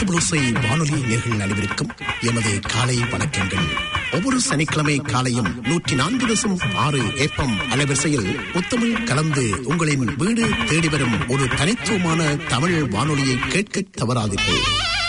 முத்தமிழோசை வானொலி நேர்கள் அனைவருக்கும் எமது காலை வணக்கங்கள் ஒவ்வொரு சனிக்கிழமை காலையும் நூற்றி நான்கு தசம் ஆறு ஏப்பம் அலைவரிசையில் முத்தமிழ் கலந்து உங்களின் வீடு தேடி வரும் ஒரு தனித்துவமான தமிழ் வானொலியை கேட்க தவறாதீர்கள்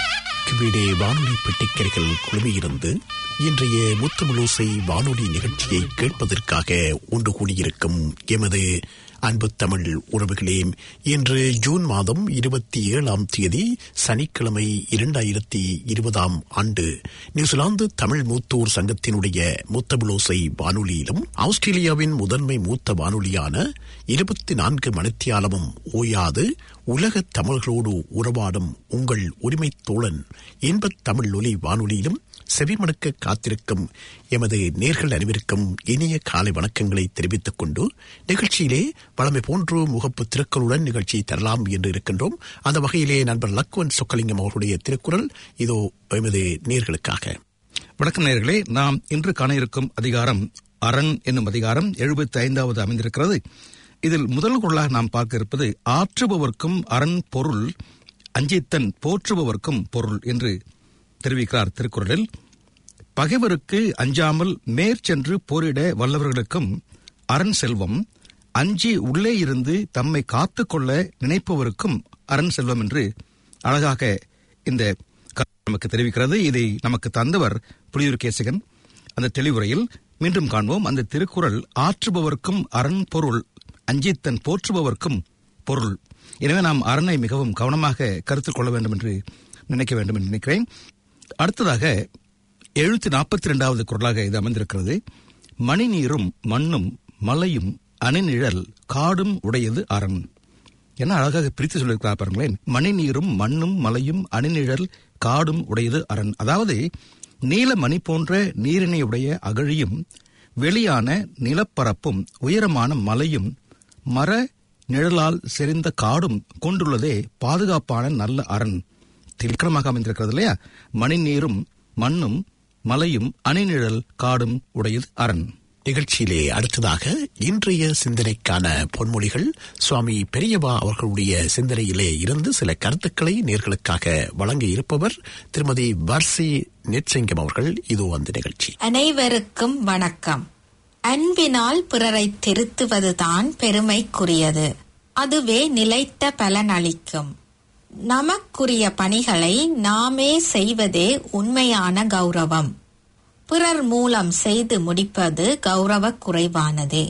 வீடே வானொலி பெட்டிக்கரைகள் குழுமியிருந்து இன்றைய முத்தமிழோசை வானொலி நிகழ்ச்சியை கேட்பதற்காக ஒன்று கூடியிருக்கும் எமது அன்பு தமிழ் உறவுகளே இன்று ஜூன் மாதம் இருபத்தி ஏழாம் தேதி சனிக்கிழமை இரண்டாயிரத்தி இருபதாம் ஆண்டு நியூசிலாந்து தமிழ் மூத்தோர் சங்கத்தினுடைய முத்தமிழோசை வானொலியிலும் ஆஸ்திரேலியாவின் முதன்மை மூத்த வானொலியான இருபத்தி நான்கு மணித்தியாலமும் ஓயாது உலக தமிழர்களோடு உறவாடும் உங்கள் உரிமை தோழன் இன்பத் தமிழ் ஒலி வானொலியிலும் செவிமடுக்க காத்திருக்கும் எமது நேர்கள் அனைவருக்கும் இனிய காலை வணக்கங்களை தெரிவித்துக் கொண்டு நிகழ்ச்சியிலே பழமை போன்று முகப்பு திருக்குறளுடன் நிகழ்ச்சியை தரலாம் என்று இருக்கின்றோம் அந்த வகையிலே நண்பர் லக்வன் சொக்கலிங்கம் அவர்களுடைய திருக்குறள் இதோ எமது நேர்களுக்காக வணக்கம் நேர்களே நாம் இன்று காண இருக்கும் அதிகாரம் அரண் என்னும் அதிகாரம் எழுபத்தி ஐந்தாவது அமைந்திருக்கிறது இதில் முதல் குரலாக நாம் பார்க்க இருப்பது ஆற்றுபவர்க்கும் அரண் பொருள் அஞ்சித்தன் போற்றுபவர்க்கும் பொருள் என்று தெரிவிக்கிறார் திருக்குறளில் பகைவருக்கு அஞ்சாமல் மேற்சென்று போரிட வல்லவர்களுக்கும் அரண் செல்வம் அஞ்சி உள்ளே இருந்து தம்மை காத்துக்கொள்ள நினைப்பவருக்கும் அரண் செல்வம் என்று அழகாக இந்த நமக்கு தெரிவிக்கிறது இதை நமக்கு தந்தவர் புலியூர் கேசகன் அந்த தெளிவுரையில் மீண்டும் காண்போம் அந்த திருக்குறள் ஆற்றுபவர்க்கும் அரண் பொருள் அஞ்சித்தன் போற்றுபவர்க்கும் பொருள் எனவே நாம் அரணை மிகவும் கவனமாக கருத்தில் கொள்ள வேண்டும் என்று நினைக்க வேண்டும் என்று நினைக்கிறேன் அடுத்ததாக எழுநூத்தி நாற்பத்தி இரண்டாவது குரலாக இது அமைந்திருக்கிறது மணிநீரும் மண்ணும் மலையும் அணிநிழல் காடும் உடையது அரண் என்ன அழகாக பிரித்து சொல்லியிருக்கிறார் பாருங்களேன் மணிநீரும் மண்ணும் மலையும் அணிநிழல் காடும் உடையது அரண் அதாவது நீல மணி போன்ற நீரினை உடைய அகழியும் வெளியான நிலப்பரப்பும் உயரமான மலையும் மர நிழலால் செறிந்த காடும் கொண்டுள்ளதே பாதுகாப்பான நல்ல அரண் திக்கரமாக அமைந்திருக்கிறது இல்லையா மணிநீரும் மண்ணும் மலையும் அணிநிழல் காடும் உடையது அரண் நிகழ்ச்சியிலே அடுத்ததாக இன்றைய சிந்தனைக்கான பொன்மொழிகள் சுவாமி பெரியவா அவர்களுடைய சிந்தனையிலே இருந்து சில கருத்துக்களை நேர்களுக்காக வழங்க இருப்பவர் திருமதி வர்சி நெட்சிங்கம் அவர்கள் இதோ அந்த நிகழ்ச்சி அனைவருக்கும் வணக்கம் அன்பினால் பிறரை திருத்துவதுதான் பெருமைக்குரியது அதுவே நிலைத்த பலனளிக்கும் நமக்குரிய பணிகளை நாமே செய்வதே உண்மையான கௌரவம் பிறர் மூலம் செய்து முடிப்பது கௌரவ குறைவானதே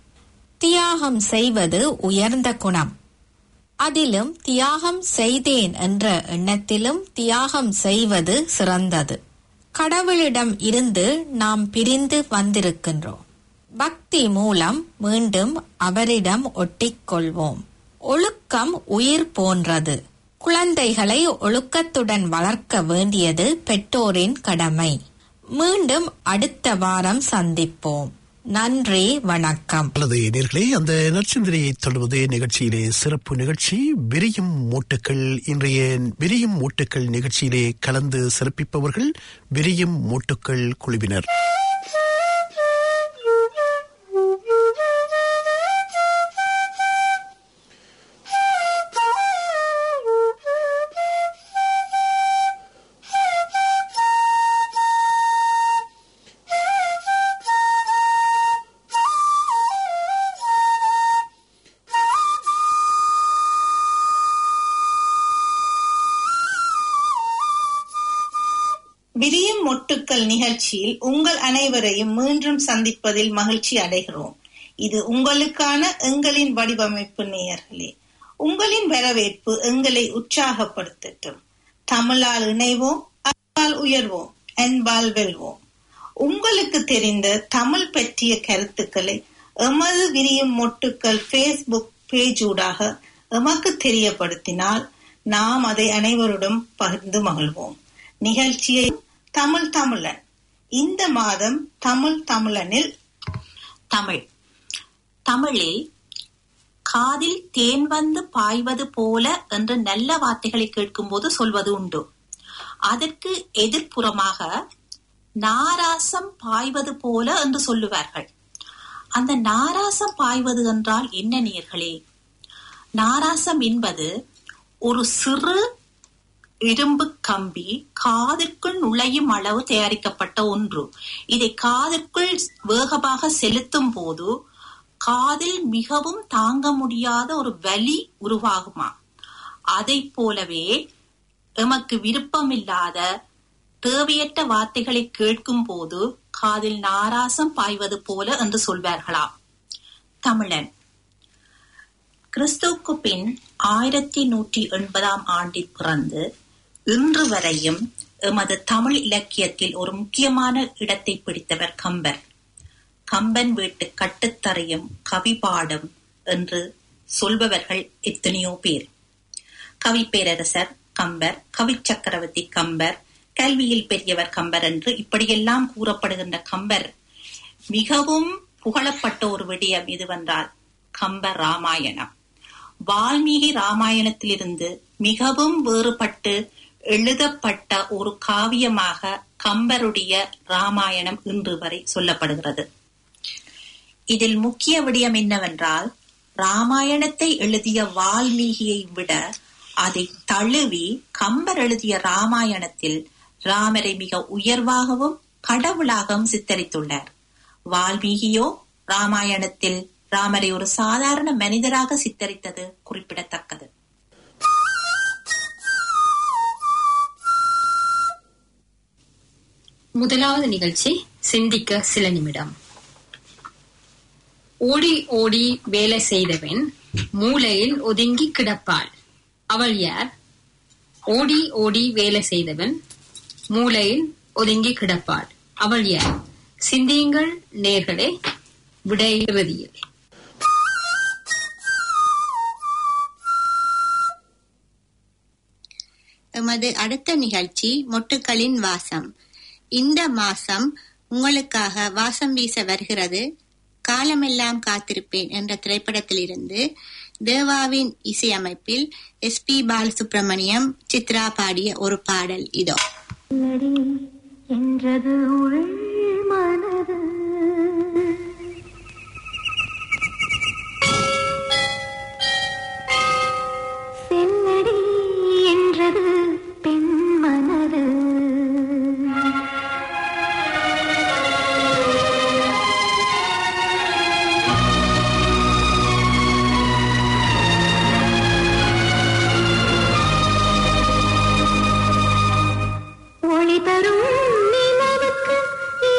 தியாகம் செய்வது உயர்ந்த குணம் அதிலும் தியாகம் செய்தேன் என்ற எண்ணத்திலும் தியாகம் செய்வது சிறந்தது கடவுளிடம் இருந்து நாம் பிரிந்து வந்திருக்கின்றோம் பக்தி மூலம் மீண்டும் அவரிடம் ஒட்டிக்கொள்வோம் ஒழுக்கம் உயிர் போன்றது குழந்தைகளை ஒழுக்கத்துடன் வளர்க்க வேண்டியது பெற்றோரின் கடமை மீண்டும் அடுத்த வாரம் சந்திப்போம் நன்றி வணக்கம் அல்லது நேர்களே அந்த நற்சிந்தனையை தொடர்வது நிகழ்ச்சியிலே சிறப்பு நிகழ்ச்சி விரியும் மூட்டுக்கள் இன்றைய விரியும் மூட்டுக்கள் நிகழ்ச்சியிலே கலந்து சிறப்பிப்பவர்கள் விரியும் மூட்டுக்கள் குழுவினர் விரியும் மொட்டுக்கள் நிகழ்ச்சியில் உங்கள் அனைவரையும் மீண்டும் சந்திப்பதில் மகிழ்ச்சி அடைகிறோம் இது உங்களுக்கான எங்களின் வடிவமைப்பு நேயர்களே உங்களின் வரவேற்பு எங்களை உற்சாகப்படுத்தட்டும் தமிழால் இணைவோம் அன்பால் உயர்வோம் அன்பால் வெல்வோம் உங்களுக்கு தெரிந்த தமிழ் பற்றிய கருத்துக்களை எமது விரியும் மொட்டுக்கள் ஃபேஸ்புக் பேஜூடாக எமக்கு தெரியப்படுத்தினால் நாம் அதை அனைவருடன் பகிர்ந்து மகிழ்வோம் நிகழ்ச்சியை தமிழ் தமிழன் இந்த மாதம் தமிழ் தமிழனில் தமிழ் தமிழில் காதில் தேன் வந்து பாய்வது போல என்று நல்ல வார்த்தைகளை கேட்கும்போது சொல்வது உண்டு அதற்கு எதிர்ப்புறமாக நாராசம் பாய்வது போல என்று சொல்லுவார்கள் அந்த நாராசம் பாய்வது என்றால் என்ன நேர்களே நாராசம் என்பது ஒரு சிறு இரும்பு கம்பி காதிற்குள் நுழையும் அளவு தயாரிக்கப்பட்ட ஒன்று இதை காதிற்குள் வேகமாக செலுத்தும் போது காதில் மிகவும் தாங்க முடியாத ஒரு வலி உருவாகுமா அதை போலவே எமக்கு விருப்பமில்லாத தேவையற்ற வார்த்தைகளை கேட்கும் போது காதில் நாராசம் பாய்வது போல என்று சொல்வார்களாம் தமிழன் கிறிஸ்துவுக்கு பின் ஆயிரத்தி நூற்றி எண்பதாம் ஆண்டில் பிறந்து இன்று வரையும் எமது தமிழ் இலக்கியத்தில் ஒரு முக்கியமான இடத்தை பிடித்தவர் கம்பர் கம்பன் வீட்டு கட்டுத்தரையும் கவிபாடும் என்று சொல்பவர்கள் எத்தனையோ பேர் கவி பேரரசர் கம்பர் கவி சக்கரவர்த்தி கம்பர் கல்வியில் பெரியவர் கம்பர் என்று இப்படியெல்லாம் கூறப்படுகின்ற கம்பர் மிகவும் புகழப்பட்ட ஒரு விடயம் இதுவென்றால் கம்ப ராமாயணம் வால்மீகி ராமாயணத்திலிருந்து மிகவும் வேறுபட்டு எழுதப்பட்ட ஒரு காவியமாக கம்பருடைய ராமாயணம் இன்று வரை சொல்லப்படுகிறது இதில் முக்கிய விடயம் என்னவென்றால் ராமாயணத்தை எழுதிய வால்மீகியை விட அதை தழுவி கம்பர் எழுதிய ராமாயணத்தில் ராமரை மிக உயர்வாகவும் கடவுளாகவும் சித்தரித்துள்ளார் வால்மீகியோ ராமாயணத்தில் ராமரை ஒரு சாதாரண மனிதராக சித்தரித்தது குறிப்பிடத்தக்கது முதலாவது நிகழ்ச்சி சிந்திக்க சில நிமிடம் ஓடி ஓடி வேலை செய்தவன் மூலையில் ஒதுங்கி கிடப்பாள் அவள் யார் ஓடி ஓடி வேலை செய்தவன் மூலையில் ஒதுங்கி கிடப்பாள் அவள் யார் சிந்தியுங்கள் நேர்களே விடை இறுதியில் எமது அடுத்த நிகழ்ச்சி மொட்டுக்களின் வாசம் இந்த மாசம் உங்களுக்காக வாசம் வீச வருகிறது காலமெல்லாம் காத்திருப்பேன் என்ற திரைப்படத்திலிருந்து தேவாவின் இசையமைப்பில் எஸ் பி பாலசுப்ரமணியம் சித்ரா பாடிய ஒரு பாடல் இதோ என்றது உள் மனது செல்லடி என்றது பெண் மனது ஒளி தரும் நிலவுக்கு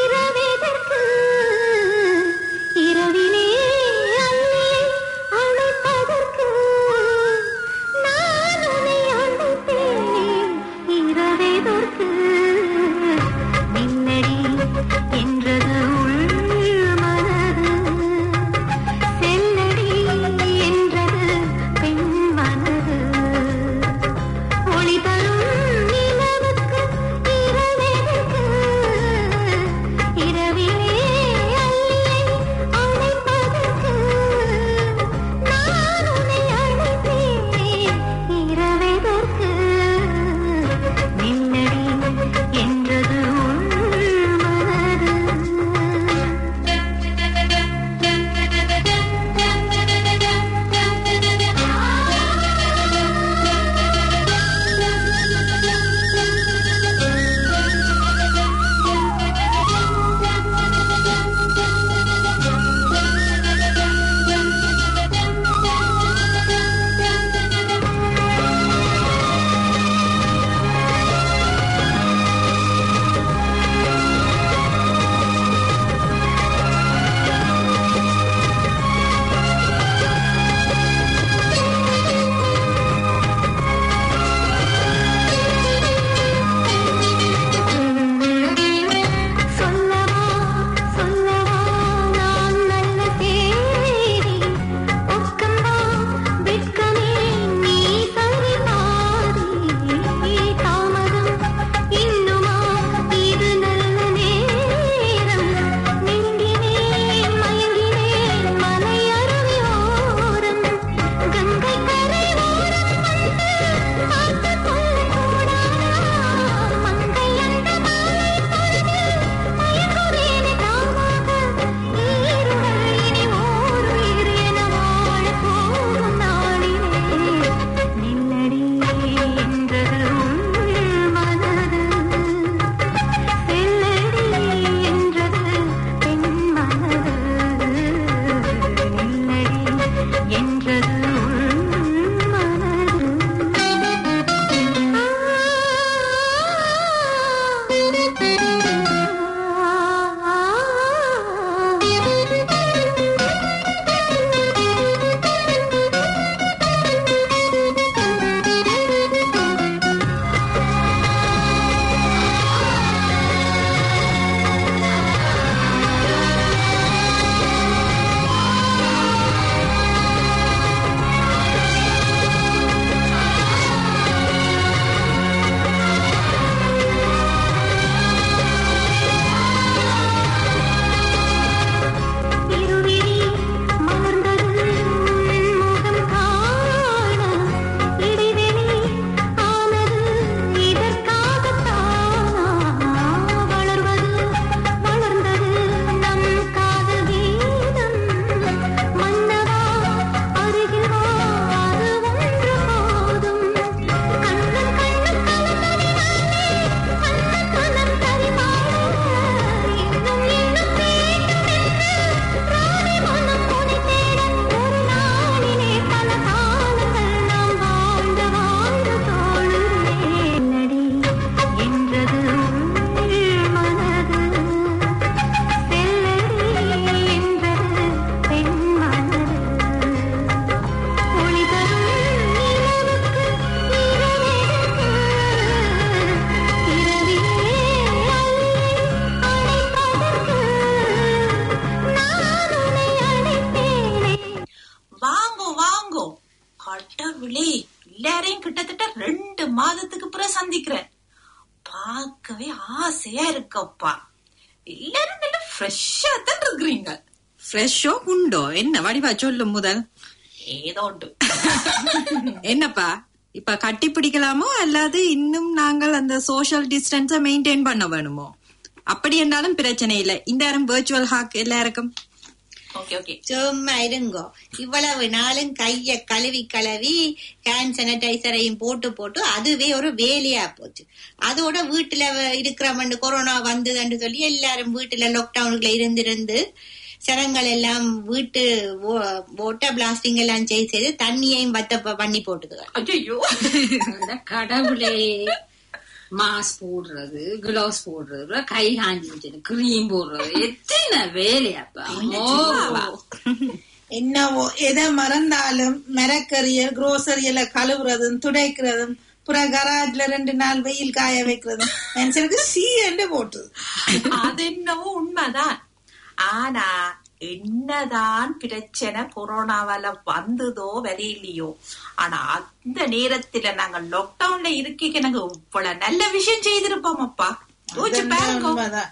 கடவுளே எல்லாரையும் கிட்டத்தட்ட ரெண்டு மாதத்துக்கு பிறகு சந்திக்கிறேன் பார்க்கவே ஆசையா இருக்கப்பா எல்லாரும் நல்ல ஃப்ரெஷ்ஷா தான் இருக்கிறீங்க ஃப்ரெஷ்ஷோ உண்டோ என்ன வடிவா சொல்லும் முதல் ஏதோ உண்டு என்னப்பா இப்ப கட்டி பிடிக்கலாமோ அல்லது இன்னும் நாங்கள் அந்த சோஷியல் டிஸ்டன்ஸ மெயின்டைன் பண்ண வேணுமோ அப்படி என்றாலும் பிரச்சனை இல்லை இந்த நேரம் virtual ஹாக் எல்லாருக்கும் ஓகே ஓகே சும்மா இருங்கோ இவ்வளவு நாளும் கைய கழுவி கழுவி ஹேண்ட் சானிடைசரையும் போட்டு போட்டு அதுவே ஒரு வேலையா போச்சு அதோட வீட்டுல வ- இருக்கிறவன் கொரோனா வந்ததுன்னு சொல்லி எல்லாரும் வீட்டுல லாக்டவுனுக்குள்ள இருந்திருந்து சரங்கள் எல்லாம் வீட்டு ஓட்ட பிளாஸ்டிங் எல்லாம் செய்து செய்து தண்ணியையும் வத்த ப- பண்ணி போட்டுது ஐயோ அந்த கடவுளே மாஸ்க் போடுறது கிளவுஸ் போடுறது கை காஞ்சி கிரீம் போடுறது எத்தனை வேலையாப்பா அம்மோ. என்னவோ எதை மறந்தாலும் மரக்கறியல் குரோசரியல கழுவுறதும் துடைக்கிறதும் புற கராஜ்ல ரெண்டு நாள் வெயில் காய வைக்கிறதும் மனுஷனுக்கு சீ என்று போட்டுது அது என்னவோ உண்மைதான் ஆனா என்னதான் பிரச்சனை கொரோனாவால வந்ததோ வரையிலையோ ஆனா அந்த நேரத்துல நாங்க லாக்டவுன்ல இருக்க நாங்க இவ்வளவு நல்ல விஷயம் செய்திருப்போம் அப்பா யோசிச்சு பாருங்க உண்மைதான்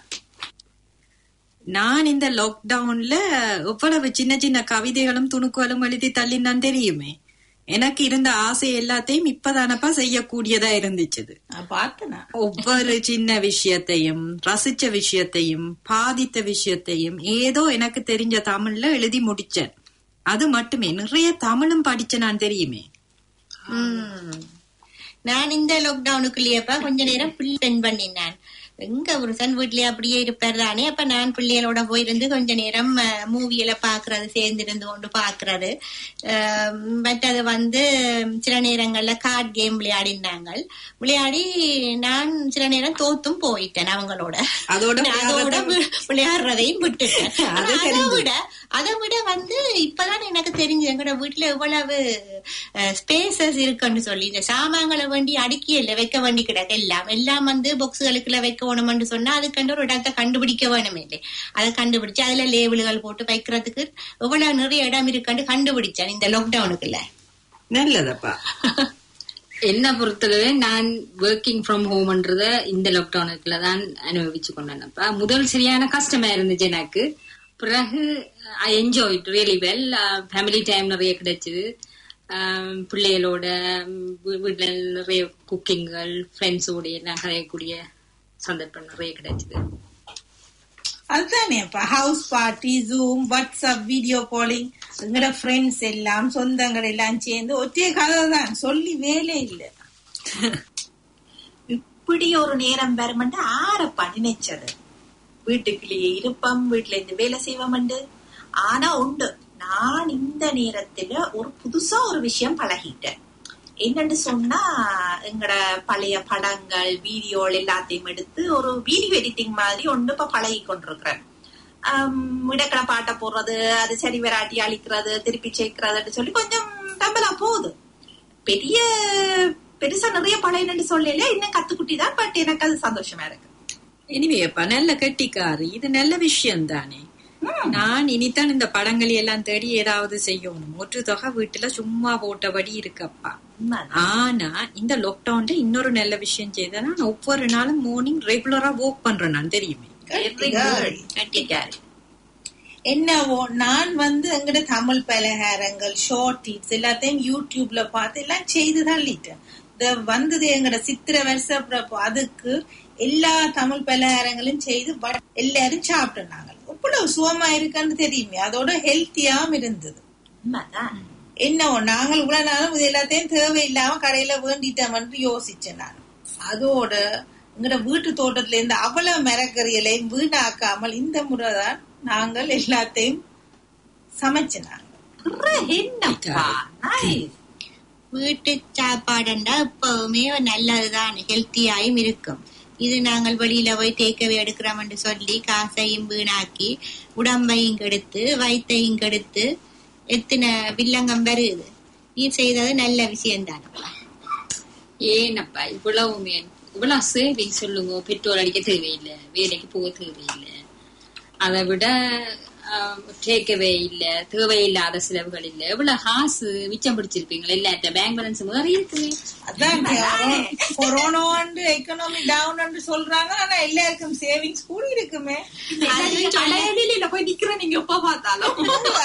நான் இந்த லாக்டவுன்ல எவ்வளவு சின்ன சின்ன கவிதைகளும் துணுக்குகளும் எழுதி தள்ளினான் தெரியுமே எனக்கு இருந்த ஆசை எல்லாத்தையும் இப்பதானப்பா செய்யக்கூடியதா இருந்துச்சு நான் பார்த்தேனா ஒவ்வொரு சின்ன விஷயத்தையும் ரசிச்ச விஷயத்தையும் பாதித்த விஷயத்தையும் ஏதோ எனக்கு தெரிஞ்ச தமிழ்ல எழுதி முடிச்சேன் அது மட்டுமே நிறைய தமிழும் படிச்சேன் நான் தெரியுமே ம். நான் இந்த லாக்டவுனுக்குள்ளேயப்பா கொஞ்ச நேரம் பிள்ளை பண்ணினான் எங்க புருஷன் வீட்லயே அப்படியே இருப்பார் தானே அப்ப நான் பிள்ளைகளோட போயிருந்து கொஞ்ச நேரம் மூவியில பாக்குறது சேர்ந்து இருந்து கொண்டு பாக்குறது பட் அது வந்து சில நேரங்கள்ல கார்ட் கேம் விளையாடினாங்க விளையாடி நான் சில நேரம் தோத்தும் போயிட்டேன் அவங்களோட அதோட அதோட வி- விளையாடுறதையும் விட்டுட்டேன் ஆனா அது அதை தெரிஞ்சு. விட அதை விட வந்து இப்பதான் எனக்கு தெரிஞ்சு எங்கட வீட்டுல எவ்வளவு ஸ்பேசஸ் இருக்குன்னு சொல்லி இந்த சாமான்களை வேண்டி அடுக்கி இல்ல வைக்க வேண்டி கிடக்கு எல்லாம் எல்லாம் வந்து பாக்ஸுகளுக்குள்ள வைக்க வேணும்னு சொன்னா அதுக்கண்டு ஒரு இடத்தை கண்டுபிடிக்க வேணும் இல்லை அதை கண்டுபிடிச்சு அதுல லேபிள்கள் போட்டு வைக்கிறதுக்கு எவ்வளவு நிறைய இடம் இருக்குன்னு கண்டுபிடிச்சேன் இந்த லாக்டவுனுக்குள்ள நல்லதப்பா என்ன பொறுத்தளவு நான் ஒர்க்கிங் ஃப்ரம் ஹோம்ன்றத இந்த லாக்டவுனுக்குள்ள தான் அனுபவிச்சு கொண்டேன்ப்பா முதல் சரியான கஷ்டமா இருந்துச்சு எனக்கு பிறகு I enjoy really well family time நிறைய கிடைச்சது ஆம், பிள்ளைகளோட ம், வீ- வீட்ல நிறைய குக்கிங்கள் ஃப்ரெண்ட்ஸோட எல்லாம் கதையக்கூடிய சந்தர்ப்பம் நிறைய கிடைச்சது அதுதானே இப்ப house party Zoom WhatsApp video calling எங்கட ஃப்ரெண்ட்ஸ் எல்லாம் சொந்தங்கள் எல்லாம் சேர்ந்து ஒற்றைய கதை தான் சொல்லி வேலை இல்லை இப்படி ஒரு நேரம் வருமென்று ஆரப்பா நினைச்சது வீட்டுக்குள்ளேயே இருப்போம் வீட்டுல இருந்து வேலை செய்வோம்ண்டு ஆனா உண்டு நான் இந்த நேரத்துல ஒரு புதுசா ஒரு விஷயம் பழகிட்டேன் என்னன்னு சொன்னா எங்கட பழைய படங்கள் வீடியோகள் எல்லாத்தையும் எடுத்து ஒரு வீடியோ எடிட்டிங் மாதிரி ஒன்று இப்ப பழகி கொண்டிருக்கிறேன் இடக்கட பாட்டை போடுறது அது சரி வராட்டி அழிக்கிறது திருப்பி சேர்க்கிறதுன்னு சொல்லி கொஞ்சம் டம்பலா போகுது பெரிய பெருசா நிறைய பழையன்னு சொல்லல இன்னும் கத்துக்குட்டி தான் பட் எனக்கு அது சந்தோஷமா இருக்கு இனிமேப்பா நல்ல கெட்டிக்காரு இது நல்ல விஷயம் தானே நான் இனித்தான் இந்த படங்களை எல்லாம் தேடி ஏதாவது செய்யணும் ஒரு தொகை வீட்டுல சும்மா போட்டபடி இருக்கப்பா உண்மைதான். ஆனா இந்த லாக்டவுன்ல இன்னொரு நல்ல விஷயம் செய்தா நான் ஒவ்வொரு நாளும் மார்னிங் ரெகுலரா ஒர்க் பண்றேன் நான் தெரியுமே Very good. கட்டிக்காரு என்னவோ நான் வந்து எங்கட தமிழ் பலகாரங்கள் ஷார்ட் ஹிட்ஸ் எல்லாத்தையும் யூடியூப்ல பார்த்து எல்லாம் செய்து தள்ளிட்டேன் இந்த வந்தது எங்கட சித்திர வருஷப்போ அதுக்கு எல்லா தமிழ் பலகாரங்களும் செய்து பட் எல்லாரும் சாப்பிட்டுனாங்க இவ்வளவு சுகமா இருக்குன்னு தெரியுமே அதோட ஹெல்த்தியாவும் இருந்தது உண்மைதான் என்னவோ நாங்கள் இவ்வளவு நாளும் இது எல்லாத்தையும் தேவையில்லாம கடையில வேண்டிட்டோம்னு யோசிச்சேன் நான் அதோட எங்கட வீட்டு தோட்டத்துல இருந்து அவ்வளவு மரக்கறிகளையும் வீணாக்காமல் இந்த முறைதான் நாங்கள் எல்லாத்தையும் சமைச்சினாங்க என்னப்பா nice. வீட்டு சாப்பாடுண்டா எப்பவுமே நல்லதுதான் ஹெல்த்தியாயும் இருக்கும் இது நாங்கள் வெளியில போய் டேக்கவே எடுக்கிறோம்னு சொல்லி காசையும் வீணாக்கி உடம்பையும் கெடுத்து வயிற்றையும் கெடுத்து எத்தனை வில்லங்கம் வருது இது செய்தது நல்ல விஷயம்தான் ஏனப்பா இவ்வளவு மே- இவ்வளவு சேவிங் சொல்லுங்க பெட்ரோல் அடிக்க தேவையில்லை வேலைக்கு போக தேவையில்லை அதை விட டேக்கவே இல்ல தேவையில்லாத செலவுகள் இல்ல எவ்வளவு காசு மிச்சம் பிடிச்சிருப்பீங்களா இல்லாட்ட பேங்க் பேலன்ஸ் மாதிரி இருக்குது அதான் கொரோனா எக்கனாமி டவுன் சொல்றாங்க ஆனா எல்லாருக்கும் சேவிங்ஸ் கூடி இருக்குமே கடையில போய் நிக்கிற நீங்க எப்ப பார்த்தாலும்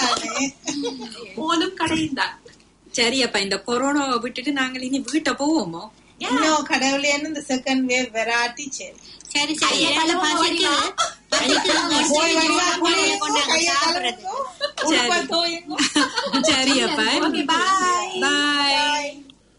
போலும் கடையும் தான் சரி அப்ப இந்த கொரோனாவை விட்டுட்டு நாங்கள் இனி வீட்டை போவோமோ இன்னும் கடவுளேன்னு இந்த செகண்ட் வேவ் வராட்டி சரி சரி சரி பல பசிக்கு போய் வந்தா குளிருங்க, கொண்டாங்க கையை சாப்பிடுறது கழுவுங்க, உடுப்பை துவையுங்க. சரி அப்ப பாய் பாய்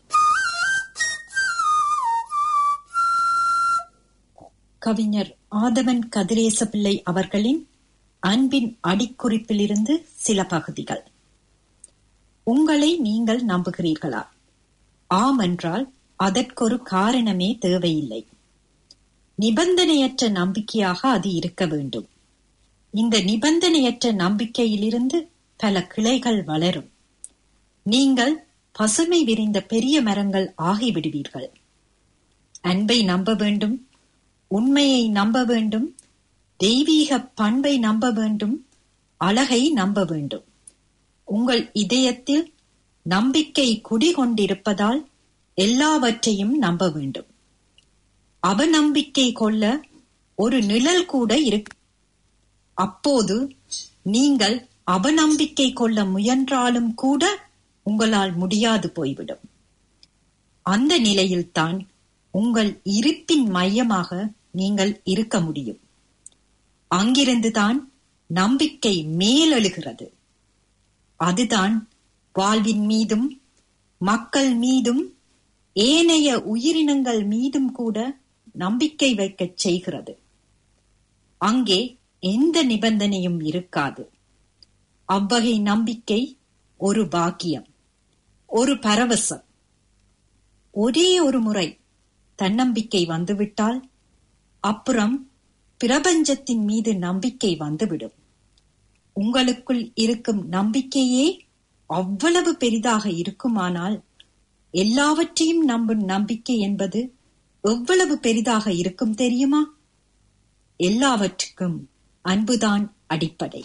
கவிஞர் ஆதவன் கதிரேச பிள்ளை அவர்களின் அன்பின் அடிக்குறிப்பிலிருந்து சில பகுதிகள் உங்களை நீங்கள் நம்புகிறீர்களா ஆம் என்றால் அதற்கொரு காரணமே தேவையில்லை நிபந்தனையற்ற நம்பிக்கையாக அது இருக்க வேண்டும் இந்த நிபந்தனையற்ற நம்பிக்கையிலிருந்து பல கிளைகள் வளரும் நீங்கள் பசுமை விரிந்த பெரிய மரங்கள் ஆகிவிடுவீர்கள் அன்பை நம்ப வேண்டும் உண்மையை நம்ப வேண்டும் தெய்வீக பண்பை நம்ப வேண்டும் அழகை நம்ப வேண்டும் உங்கள் இதயத்தில் நம்பிக்கை குடிகொண்டிருப்பதால் எல்லாவற்றையும் நம்ப வேண்டும் அவநம்பிக்கை கொள்ள ஒரு நிழல் கூட இருக்கு அப்போது நீங்கள் அவநம்பிக்கை கொள்ள முயன்றாலும் கூட உங்களால் முடியாது போய்விடும் அந்த நிலையில்தான் உங்கள் இருப்பின் மையமாக நீங்கள் இருக்க முடியும் அங்கிருந்துதான் நம்பிக்கை மேலெழுகிறது அதுதான் வாழ்வின் மீதும் மக்கள் மீதும் ஏனைய உயிரினங்கள் மீதும் கூட நம்பிக்கை வைக்கச் செய்கிறது அங்கே எந்த நிபந்தனையும் இருக்காது அவ்வகை நம்பிக்கை ஒரு பாக்கியம் ஒரு பரவசம் ஒரே ஒரு முறை தன்னம்பிக்கை வந்துவிட்டால் அப்புறம் பிரபஞ்சத்தின் மீது நம்பிக்கை வந்துவிடும் உங்களுக்குள் இருக்கும் நம்பிக்கையே அவ்வளவு பெரிதாக இருக்குமானால் எல்லாவற்றையும் நம்பும் நம்பிக்கை என்பது எவ்வளவு பெரிதாக இருக்கும் தெரியுமா எல்லாவற்றுக்கும் அன்புதான் அடிப்படை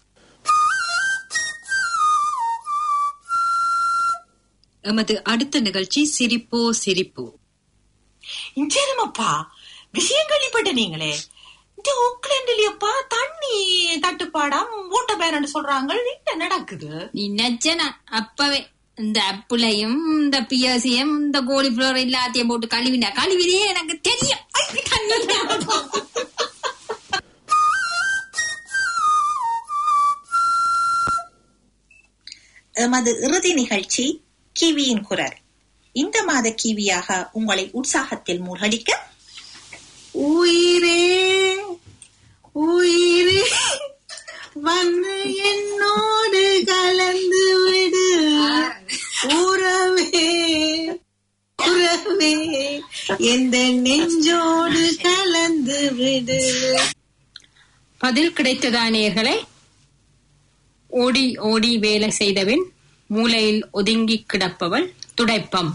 எமது அடுத்த நிகழ்ச்சி சிரிப்போ சிரிப்போ சரிமாப்பா விஷயம் கேள்விப்பட்ட நீங்களே இந்த ஓக்லாண்ட்லயப்பா தண்ணி தட்டுப்பாடாம் ஓட்ட பேரண்ட் சொல்றாங்க என்ன நடக்குது நீ நச்சன அப்பவே இந்த அப்புளையும் இந்த பியாசியும் இந்த கோழி ஃபிளோர் எல்லாத்தையும் போட்டு கழுவினா கழுவிதே எனக்கு தெரியும் ஐ, தண்ணி எமது இறுதி நிகழ்ச்சி கிவியின் குரல் இந்த மாத கிவியாக உங்களை உற்சாகத்தில் மூழ்கடிக்க உயிரே உயிரே வந்து என்னோடு கலந்து விடு உறவே உறவே எந்த நெஞ்சோடு கலந்து விடு பதில் கிடைத்ததா நேயர்களே ஓடி ஓடி வேலை செய்தவன் மூலையில் ஒதுங்கி கிடப்பவள் துடைப்பம்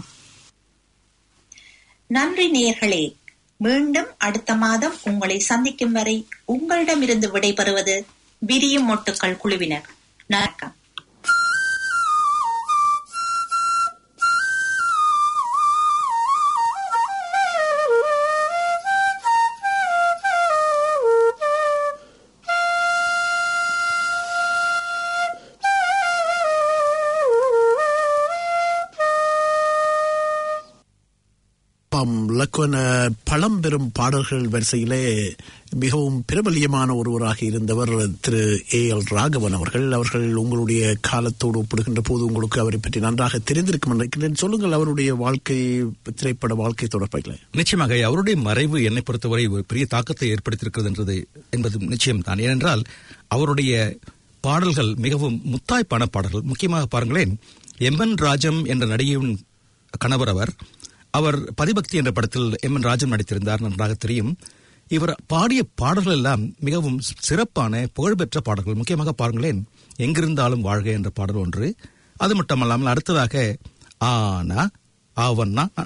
நன்றி நேயர்களே மீண்டும் அடுத்த மாதம் உங்களை சந்திக்கும் வரை உங்களிடமிருந்து விடைபெறுவது விரியும் மொட்டுக்கள் குழுவினர் வணக்கம் பாம் லக்குவன பழம்பெரும் பாடல்கள் வரிசையிலே மிகவும் பிரபல்யமான ஒருவராக இருந்தவர் திரு ஏ எல் ராகவன் அவர்கள் அவர்கள் உங்களுடைய காலத்தோடு ஒப்பிடுகின்ற போது உங்களுக்கு அவரை பற்றி நன்றாக தெரிந்திருக்கும் என்று நினைக்கிறேன் சொல்லுங்கள் அவருடைய வாழ்க்கை திரைப்பட வாழ்க்கை தொடர்பில் நிச்சயமாக அவருடைய மறைவு என்னை பொறுத்தவரை ஒரு பெரிய தாக்கத்தை ஏற்படுத்தியிருக்கிறது என்றது என்பது நிச்சயம்தான் ஏனென்றால் அவருடைய பாடல்கள் மிகவும் முத்தாய்ப்பான பாடல்கள் முக்கியமாக பாருங்களேன் எம் என் ராஜம் என்ற நடிகையின் கணவர் அவர் அவர் பதிபக்தி என்ற படத்தில் எம் என் ராஜம் நடித்திருந்தார் நன்றாக தெரியும் இவர் பாடிய பாடல்கள் எல்லாம் மிகவும் சிறப்பான புகழ்பெற்ற பாடல்கள் முக்கியமாக பாருங்களேன் எங்கிருந்தாலும் வாழ்க என்ற பாடல் ஒன்று அது மட்டுமல்லாமல் அடுத்ததாக ஆனா ஆவண்ணா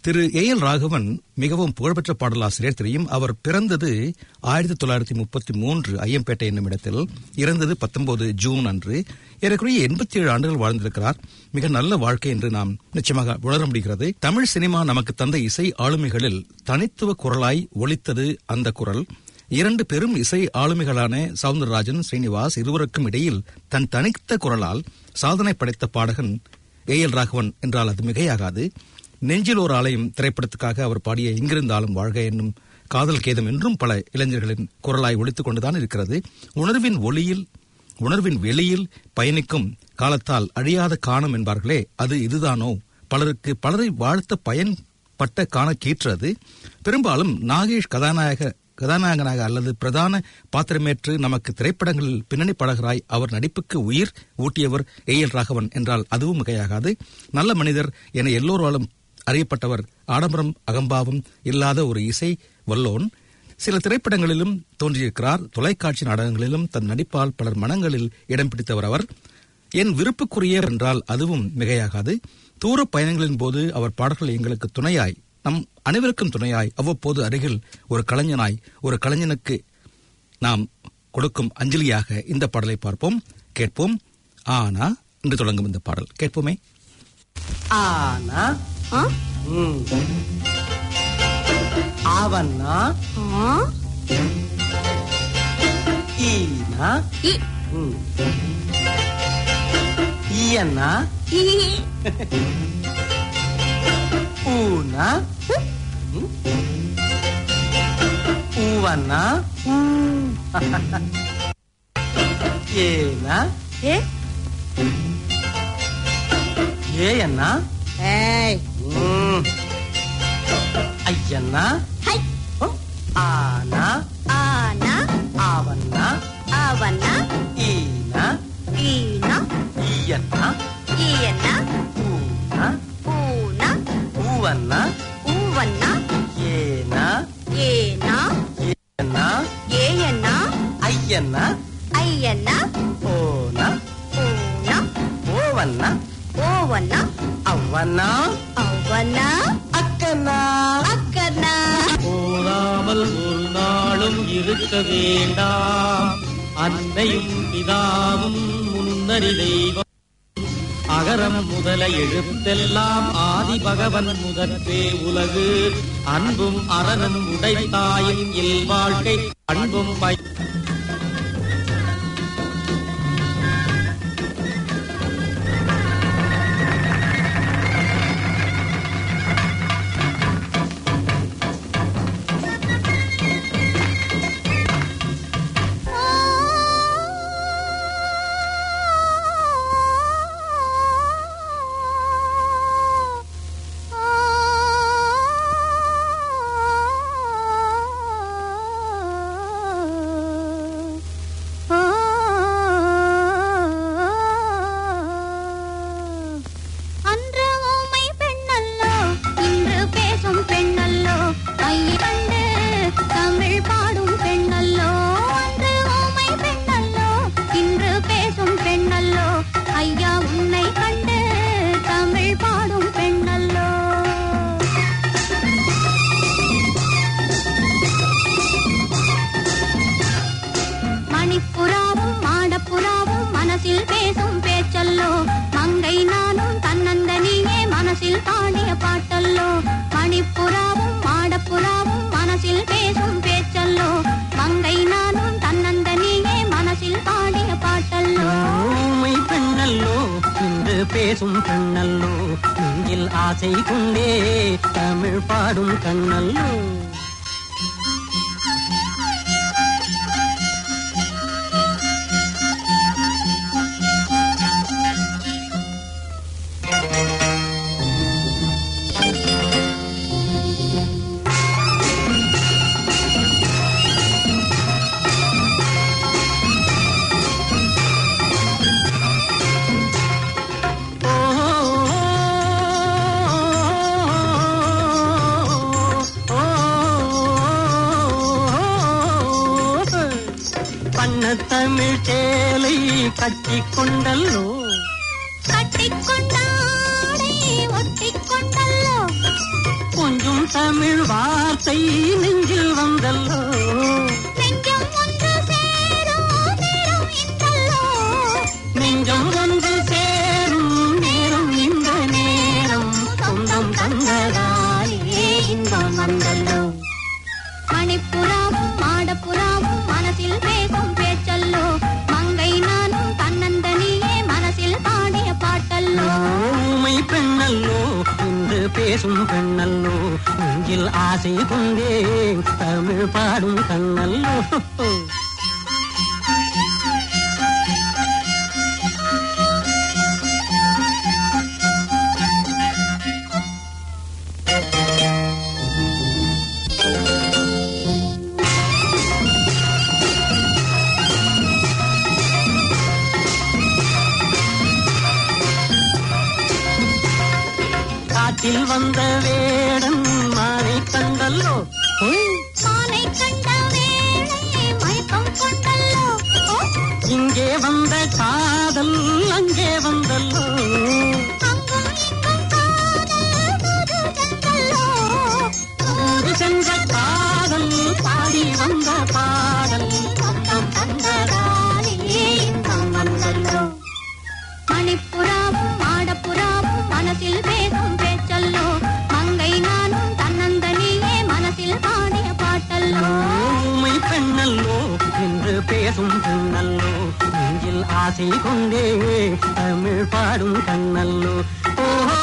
திரு ஏ எல் ராகவன் மிகவும் புகழ்பெற்ற பாடலாசிரியர் தெரியும் அவர் பிறந்தது ஆயிரத்தி தொள்ளாயிரத்தி முப்பத்தி மூன்று ஐயம்பேட்டை என்னும் இடத்தில் இறந்தது பத்தொன்பது ஜூன் அன்று ஏறக்குறைய எண்பத்தி ஏழு ஆண்டுகள் வாழ்ந்திருக்கிறார் மிக நல்ல வாழ்க்கை என்று நாம் நிச்சயமாக உணர முடிகிறது தமிழ் சினிமா நமக்கு தந்த இசை ஆளுமைகளில் தனித்துவ குரலாய் ஒலித்தது அந்த குரல் இரண்டு பெரும் இசை ஆளுமைகளான சவுந்தரராஜன் ஸ்ரீனிவாஸ் இருவருக்கும் இடையில் தன் தனித்த குரலால் சாதனை படைத்த பாடகன் ஏ எல் ராகவன் என்றால் அது மிகையாகாது நெஞ்சில் ஒரு ஆலயம் திரைப்படத்துக்காக அவர் பாடிய இங்கிருந்தாலும் வாழ்க என்னும் காதல் கேதம் என்றும் பல இளைஞர்களின் குரலாய் ஒழித்துக் கொண்டுதான் இருக்கிறது உணர்வின் ஒளியில் உணர்வின் வெளியில் பயணிக்கும் காலத்தால் அழியாத காணம் என்பார்களே அது இதுதானோ பலருக்கு பலரை வாழ்த்த பயன்பட்ட காண கீற்றது பெரும்பாலும் நாகேஷ் கதாநாயக கதாநாயகனாக அல்லது பிரதான பாத்திரமேற்று நமக்கு திரைப்படங்களில் பின்னணி பாடகராய் அவர் நடிப்புக்கு உயிர் ஊட்டியவர் ஏ எல் ராகவன் என்றால் அதுவும் மிகையாகாது நல்ல மனிதர் என எல்லோராலும் அறியப்பட்டவர் ஆடம்பரம் அகம்பாவம் இல்லாத ஒரு இசை வல்லோன் சில திரைப்படங்களிலும் தோன்றியிருக்கிறார் தொலைக்காட்சி நாடகங்களிலும் தன் நடிப்பால் பலர் மனங்களில் இடம் பிடித்தவர் அவர் என் விருப்புக்குரிய என்றால் அதுவும் மிகையாகாது தூர பயணங்களின் போது அவர் பாடல்கள் எங்களுக்கு துணையாய் நம் அனைவருக்கும் துணையாய் அவ்வப்போது அருகில் ஒரு கலைஞனாய் ஒரு கலைஞனுக்கு நாம் கொடுக்கும் அஞ்சலியாக இந்த பாடலை பார்ப்போம் கேட்போம் ஆனா என்று தொடங்கும் இந்த பாடல் கேட்போமே ஆனா ம். அவன்னா ஈனா ம். ஈயன்னா ஊனா ம். ஊவன்னா ஏனா ஏயன்னா ம். ஐயன்னா ம். ஆனா ஆவன்னா ஈனா ஈயன்னா ஊனா ஊவன்னா ஏனா ஏயன்னா ஐயன்னா ஓனா ஓவன்னா அவ்வன்னா அக்கன்னா போதாமல் ஒரு நாளும் இருக்க வேண்டாம் அன்னையும் பிதாவும் முன்னறி தெய்வம் அகரம் முதல எழுத்தெல்லாம் ஆதி பகவன் முதற்றே உலகு அன்பும் அறனும் உடைத்தாயின் இல் வாழ்க்கை அன்பும் பய அன்று ஊமை பெண்ணல்லோ இன்று பேசும் பெண்ணல்லோ மையை கண்டு தமிழ் பாடும் பெண்ணல்லோ அன்று ஊமை பெண்ணல்லோ இன்று பேசும் பெண்ணல்லோ ஐயா உன்னை கண்டு தமிழ் பாடும் பெண்ணல்லோ மணிப்புறாவும் மாடப்புறாவும் மனசில் பேசும் பேச்சல்லோ மங்கை நானும் தன்னந்தனியே மனசில் பாடிய பாட்டல்லோ மணிப்புறாவும் மாடப்புறாவும் மனசில் பேசும் பேச்சல்லோ மங்கை நானும் தன்னந்தனியே மனசில் பாடிய பாட்டல்லோ ஊமை பெண்ணல்லோ இன்று பேசும் பெண்ணல்லோ நெஞ்சில் ஆசை கொண்டே தமிழ் பாடும் கண்ணல்லோ பண்ண தமிழ் சேலை கட்டி கொண்டல்லோ கட்டிக்கொண்டாடை ஒட்டிக்கொண்டல்லோ வார்த்தை நெஞ்சில் வந்தல்லோ நெஞ்சம் ஒன்று சேரும் நேரம் இன்றல்லோ நெஞ்சம் வந்து சேரும் நேரம் இந்த நேரம் சொந்தம் தந்ததாலே இன்பம் வந்தல்லோ மணிப்புறாவும் மாடப்புறாவும் மனசில் பேசும் பேச்சல்லோ மங்கை நானும் தன்னந்தனியே மனசில் பாடிய பாட்டல்லோ ஊமை பெண்ணல்லோ இன்று பேசும் பெண்ணல்லோ நெஞ்சில் ஆசை கொண்டே தமிழ் பாடும் கண்ணல்லோ காட்டில் வந்த வேடன் மானை கண்டல்லோ மானை கண்ட வேளை மயக்கம் கொண்டல்லோ ஓ, இங்கே வந்த காதல் அங்கே வந்தல்லோ அங்கும் இங்கும் காதல் தூது சென்றல்லோ ஊரு சென்ற காதல் பாடி வந்த பாடல் சொந்தம் தந்ததாலே இன்பம் வந்தல்லோ மணிப்புறாவும் மாடப்புறாவும் மனசில் பேசும் பேச்சல்லோ மங்கை நானும் தன்னந்தனியே மனசில் பாடிய பாட்டல்லோ ஊமை பெண்ணல்லோ என்று பேசும் பெண்ணல்லோ நெஞ்சில் ஆசை கொண்டே தமிழ் பாடும் கண்ணல்லோ ஓஹோ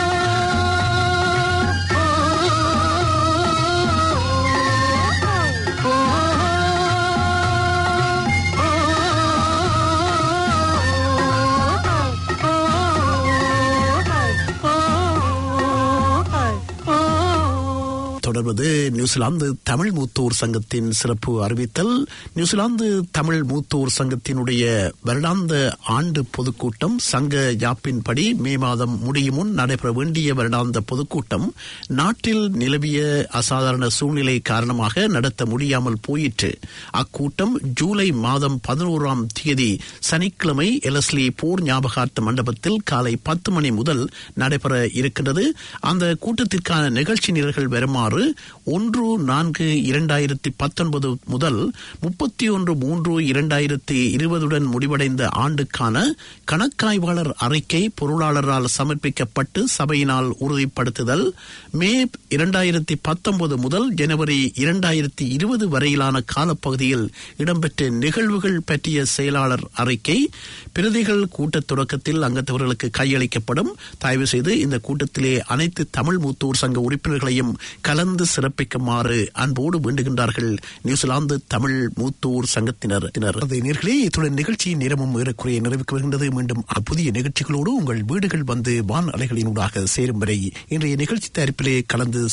தொடர்வது நியூசிலாந்து தமிழ் மூத்தோர் சங்கத்தின் சிறப்பு அறிவித்தல் நியூசிலாந்து தமிழ் மூத்தோர் சங்கத்தினுடைய வருடாந்த ஆண்டு பொதுக்கூட்டம் சங்க யாப்பின்படி மே மாதம் முடியும் முன் நடைபெற வேண்டிய வருடாந்த பொதுக்கூட்டம் நாட்டில் நிலவிய அசாதாரண சூழ்நிலை காரணமாக நடத்த முடியாமல் போயிற்று அக்கூட்டம் ஜூலை மாதம் பதினோராம் தேதி சனிக்கிழமை எலஸ்லி போர் ஞாபகார்த்த மண்டபத்தில் காலை பத்து மணி முதல் நடைபெற இருக்கின்றது அந்த கூட்டத்திற்கான நிகழ்ச்சி நிரல்கள் வருமாறு ஒன்று நான்கு இரண்டாயிரத்தி பத்தொன்பது முதல் முப்பத்தி ஒன்று மூன்று இரண்டாயிரத்தி இருபதுடன் முடிவடைந்த ஆண்டுக்கான கணக்காய்வாளர் அறிக்கை பொருளாளரால் சமர்ப்பிக்கப்பட்டு சபையினால் உறுதிப்படுத்துதல் மே இரண்டாயிரத்தி பத்தொன்பது முதல் ஜனவரி இரண்டாயிரத்தி இருபது வரையிலான காலப்பகுதியில் இடம்பெற்ற நிகழ்வுகள் பற்றிய செயலாளர் அறிக்கை பிரதிகள் கூட்டத் தொடக்கத்தில் அங்கத்தவர்களுக்கு கையளிக்கப்படும் தயவு செய்து இந்த கூட்டத்திலே அனைத்து தமிழ் மூத்தோர் சங்க உறுப்பினர்களையும் கலந்து சிறப்பிக்குமாறு அன்போடு வேண்டுகின்றார்கள் நியூசிலாந்து தமிழ் மூத்தோர் சங்கத்தினர் அது நேர்களே இத்துடன் நிகழ்ச்சியின் நேரமும் ஏறக்குறைய நிறைவுக்கு வருகின்றது மீண்டும் புதிய நிகழ்ச்சிகளோடு உங்கள் வீடுகள் வந்து வான் அலைகளினூடாக சேரும் வரை இன்றைய நிகழ்ச்சி தயாரிப்பிலே கலந்து